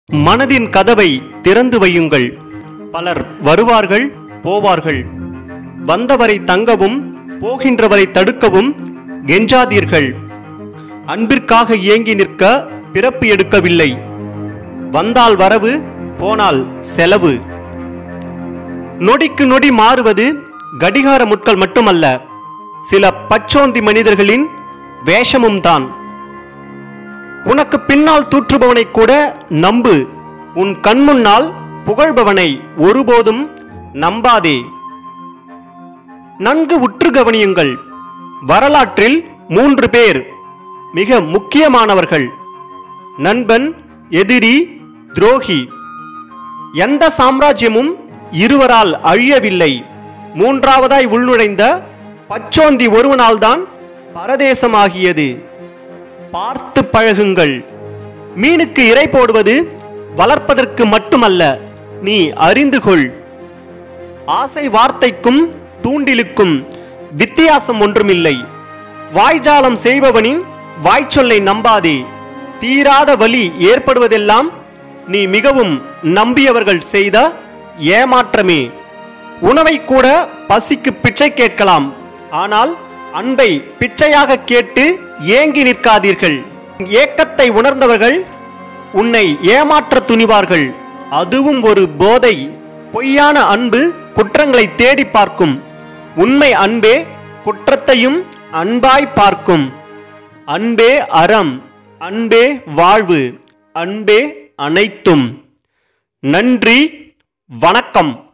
மனதின் கதவை திறந்து வையுங்கள் பலர் வருவார்கள் போவார்கள் வந்தவரை தங்கவும் போகின்றவரை தடுக்கவும் கெஞ்சாதீர்கள் அன்பிற்காக ஏங்கி நிற்க பிறப்பு எடுக்கவில்லை வந்தால் வரவு போனால் செலவு நொடிக்கு நொடி மாறுவது கடிகார முட்கள் மட்டுமல்ல சில பச்சோந்தி மனிதர்களின் வேஷமும் தான் உனக்கு பின்னால் தூற்றுபவனை கூட நம்பு உன் கண்முன்னால் புகழ்பவனை ஒருபோதும் நம்பாதே நன்கு உற்று கவனியுங்கள் வரலாற்றில் மூன்று பேர் மிக முக்கியமானவர்கள் நண்பன் எதிரி துரோகி எந்த சாம்ராஜ்யமும் இருவரால் அழியவில்லை மூன்றாவதாய் உள்நுழைந்த பச்சோந்தி ஒருவனால்தான் பரதேசமாகியது பார்த்து பழகுங்கள் மீனுக்கு இரை போடுவது வளர்ப்பதற்கு மட்டுமல்ல நீ அறிந்து கொள் ஆசை வார்த்தைக்கும் தூண்டிலுக்கும் வித்தியாசம் ஒன்றுமில்லை வாய்ஜாலம் செய்பவனின் வாய்ச்சொல்லை நம்பாதே தீராத வலி ஏற்படுவதெல்லாம் நீ மிகவும் நம்பியவர்கள் செய்த ஏமாற்றமே உணவை கூட பசிக்கு பிச்சை கேட்கலாம் ஆனால் அன்பை பிச்சையாக கேட்டு ஏங்கி நிற்காதீர்கள் ஏக்கத்தை உணர்ந்தவர்கள் உன்னை ஏமாற்ற துணிவார்கள் அதுவும் ஒரு போதை பொய்யான அன்பு குற்றங்களை தேடி பார்க்கும் உண்மை அன்பே குற்றத்தையும் அன்பாய் பார்க்கும் அன்பே அறம் அன்பே வாழ்வு அன்பே அனைத்தும் நன்றி வணக்கம்